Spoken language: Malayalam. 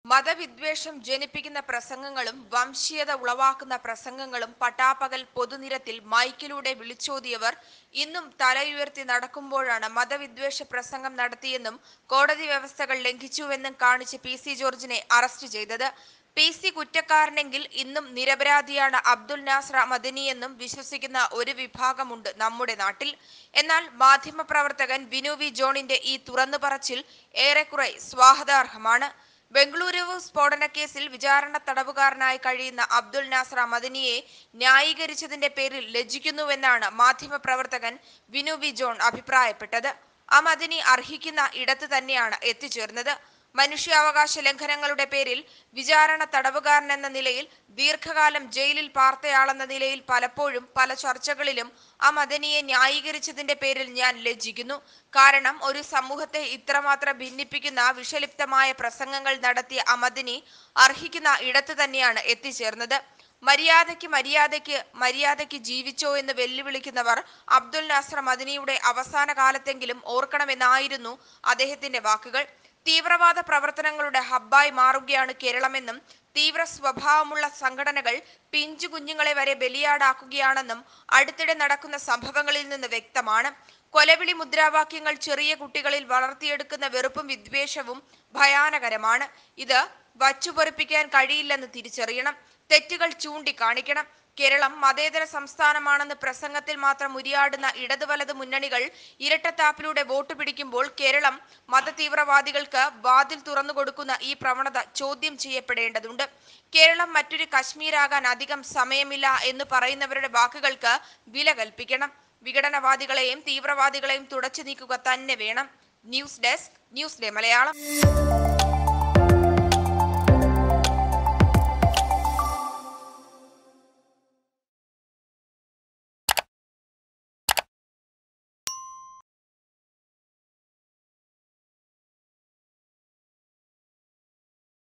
മതവിദ്വേഷം ജനിപ്പിക്കുന്ന പ്രസംഗങ്ങളും വംശീയത ഉളവാക്കുന്ന പ്രസംഗങ്ങളും പട്ടാപ്പകൽ പൊതുനിരത്തിൽ മൈക്കിലൂടെ വിളിച്ചോതിയവർ ഇന്നും തലയുയർത്തി നടക്കുമ്പോഴാണ് മതവിദ്വേഷ പ്രസംഗം നടത്തിയെന്നും കോടതി വ്യവസ്ഥകൾ ലംഘിച്ചുവെന്നും കാണിച്ച് പി സി ജോർജിനെ അറസ്റ്റ് ചെയ്തത് പി സി കുറ്റക്കാരനെങ്കിൽ ഇന്നും നിരപരാധിയാണ് അബ്ദുൽ നാസർ മദനിയെന്നും വിശ്വസിക്കുന്ന ഒരു വിഭാഗമുണ്ട് നമ്മുടെ നാട്ടിൽ എന്നാൽ മാധ്യമപ്രവർത്തകൻ വിനു വി ജോണിന്റെ ഈ തുറന്നു പറച്ചിൽ ഏറെക്കുറെ സ്വാഗതാർഹമാണ് ബംഗളൂരു സ്ഫോടന കേസിൽ വിചാരണ തടവുകാരനായി കഴിയുന്ന അബ്ദുൽ നാസർ മദനിയെ ന്യായീകരിച്ചതിന്റെ പേരിൽ ലജ്ജിക്കുന്നുവെന്നാണ് മാധ്യമപ്രവർത്തകൻ വിനു വി ജോൺ അഭിപ്രായപ്പെട്ടത് ആ മദനി അർഹിക്കുന്ന ഇടത്ത് തന്നെയാണ് എത്തിച്ചേർന്നത് മനുഷ്യാവകാശ ലംഘനങ്ങളുടെ പേരിൽ വിചാരണ തടവുകാരൻ എന്ന നിലയിൽ ദീർഘകാലം ജയിലിൽ പാർത്തയാളെന്ന നിലയിൽ പലപ്പോഴും പല ചർച്ചകളിലും ആ മദനിയെ ന്യായീകരിച്ചതിന്റെ പേരിൽ ഞാൻ ലജ്ജിക്കുന്നു കാരണം ഒരു സമൂഹത്തെ ഇത്രമാത്രം ഭിന്നിപ്പിക്കുന്ന വിഷലിപ്തമായ പ്രസംഗങ്ങൾ നടത്തിയ ആ മദനി അർഹിക്കുന്ന ഇടത്ത് തന്നെയാണ് എത്തിച്ചേർന്നത് മര്യാദയ്ക്ക് മര്യാദയ്ക്ക് മര്യാദയ്ക്ക് ജീവിച്ചോ എന്ന് വെല്ലുവിളിക്കുന്നവർ അബ്ദുൽ നാസർ മദനിയുടെ അവസാന കാലത്തെങ്കിലും ഓർക്കണമെന്നായിരുന്നു അദ്ദേഹത്തിന്റെ വാക്കുകൾ തീവ്രവാദ പ്രവർത്തനങ്ങളുടെ ഹബ്ബായി മാറുകയാണ് കേരളമെന്നും തീവ്ര സ്വഭാവമുള്ള സംഘടനകൾ പിഞ്ചു കുഞ്ഞുങ്ങളെ വരെ ബലിയാടാക്കുകയാണെന്നും അടുത്തിടെ നടക്കുന്ന സംഭവങ്ങളിൽ നിന്ന് വ്യക്തമാണ് കൊലവിളി മുദ്രാവാക്യങ്ങൾ ചെറിയ കുട്ടികളിൽ വളർത്തിയെടുക്കുന്ന വെറുപ്പും വിദ്വേഷവും ഭയാനകരമാണ് ഇത് വച്ചുപൊറിപ്പിക്കാൻ കഴിയില്ലെന്ന് തിരിച്ചറിയണം തെറ്റുകൾ ചൂണ്ടിക്കാണിക്കണം കേരളം മതേതര സംസ്ഥാനമാണെന്ന് പ്രസംഗത്തിൽ മാത്രം ഉരിയാടുന്ന ഇടതു വലത് മുന്നണികൾ ഇരട്ടത്താപ്പിലൂടെ വോട്ട് പിടിക്കുമ്പോൾ കേരളം മതതീവ്രവാദികൾക്ക് വാതിൽ തുറന്നു കൊടുക്കുന്ന ഈ പ്രവണത ചോദ്യം ചെയ്യപ്പെടേണ്ടതുണ്ട് കേരളം മറ്റൊരു കശ്മീരാകാൻ അധികം സമയമില്ല എന്ന് പറയുന്നവരുടെ വാക്കുകൾക്ക് വില കൽപ്പിക്കണം വിഘടനവാദികളെയും തീവ്രവാദികളെയും തുടച്ചു നീക്കുക തന്നെ വേണം news desk news day Malayalam